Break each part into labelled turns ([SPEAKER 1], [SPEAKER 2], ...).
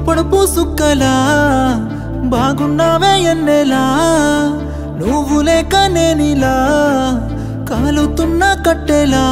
[SPEAKER 1] పొడుపు సుక్కలా బాగున్నావే ఎన్నెలా నువ్వు లేక నేనిలా కాలుతున్న కట్టెలా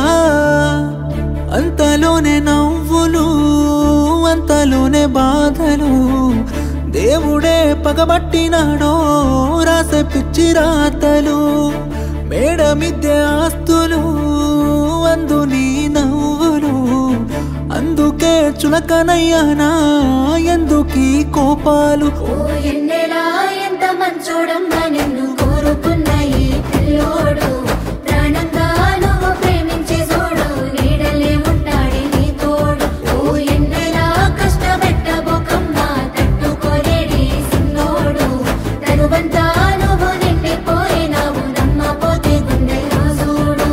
[SPEAKER 1] అంతలోనే నవ్వులు అంతలోనే బాధలు దేవుడే పగబట్టినాడో రాసే పిచ్చి రాతలు మేడ మిద్దె ఆస్తులు అందు నీ నవ్వులు అందుకే చులకనయ్యానా ఎందుకీ కోపాలు
[SPEAKER 2] ఓ ఎన్నెలా ఎంత మంచోడమ్మా నిన్ను కోరుకున్న ఈ పిల్లోడు ప్రాణంగా నువ్వు ప్రేమించే చూడు నీడలే ఉంటాడే నీ తోడు ఓ ఎన్నెలా కష్టపెట్టబోకమ్మా తట్టుకోలేడి సిన్నోడు తరువంతా నువ్వు నిండిపోయినావు నమ్మపోతే గుండెలో చూడు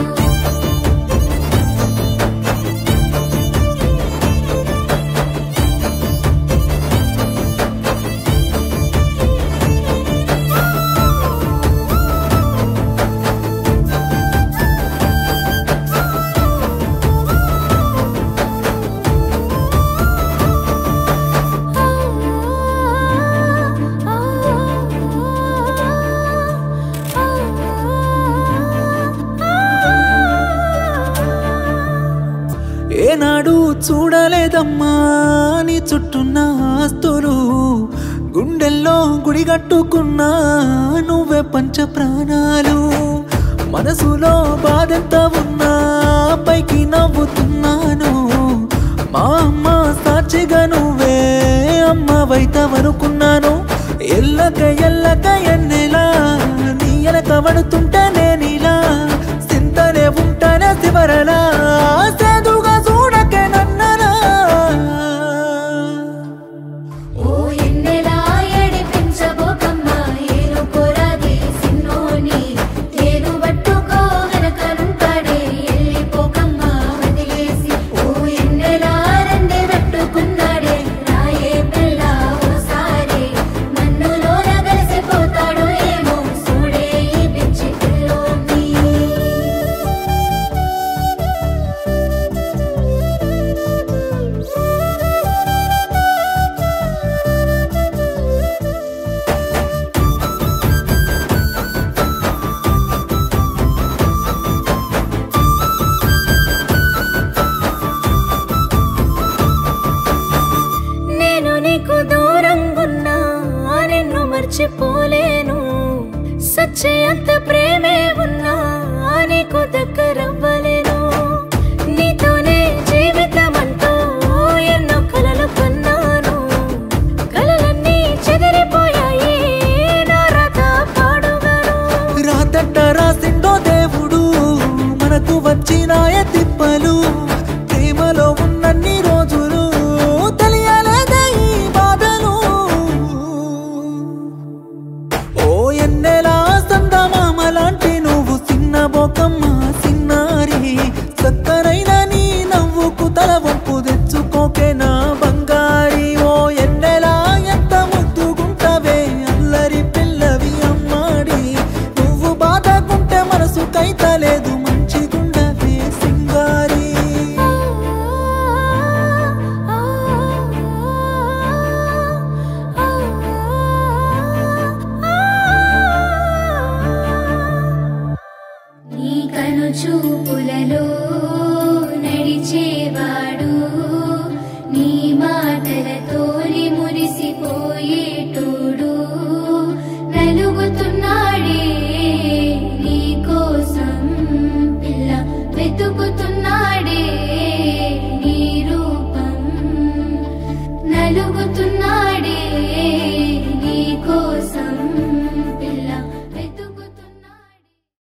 [SPEAKER 1] ఏనాడు చూడలేదమ్మా నీ చుట్టున్న ఆస్తులు గుండెల్లో గుడిగట్టుకున్నా నువ్వే పంచ ప్రాణాలు మనసులో బాధెంత ఉన్నా పైకి నవ్వుతున్నాను మా అమ్మ సాక్షిగా నువ్వే అమ్మవైతవనుకున్నాను ఎల్లక ఎల్లక ఎన్నెలా నీ ఎనక పడుతుంటే నేనిలా సింతనే ఉంటానే శివరలా సేదుగా చూడకే నన్నరా
[SPEAKER 2] ఓ ఎన్నెలా ఏడిపించబోకమ్మా ఏను కొరాది సిన్నోని తేను పట్టుకో వెనకనుంటాడే ఎల్లిపోకమ్మా వదిలేసి ఓ ఎన్నెలా రెండే పెట్టుకున్నాడే రాయే పిల్ల ఓసారి నన్నులోన కలిసిపోతాడో ఏమో చూడే ఈ పిచ్చి పిల్లోని నేను నీకు దూరంగున్నా నిన్ను మర్చిపోలేను సచ్చయంత ప్రేమే ఉన్నా నీకు దగ్గరవ్వలేను నీతోనే జీవితం అంటూ ఎన్నో కలలు కన్నాను కలలన్నీ చెదిరిపోయాయి నా రథ పాడుగాను
[SPEAKER 1] రాతట్ట రాసిండో దేవుడు మనకు వచ్చినాయ తిప్పలు ప్రేమలో ఉన్నన్ని రోజులు తెలియలేదే ఈ బాధలు ఓ ఎన్నెలా సందమామ లాంటి నువ్వు చిన్న బోకమ్మ సిన్నారి సక్కరైన నీ నవ్వుకు తల వంపు తెచ్చుకోకే నా బంగారి ఓ ఎన్నెలా ఎంత ముద్దుగుంటవే అల్లరి పిల్లవి అమ్మాడి నువ్వు బాధకుంటే మనసు కైతలేదు మంచిగుండవే సింగారి
[SPEAKER 2] నీ కను చూపులలో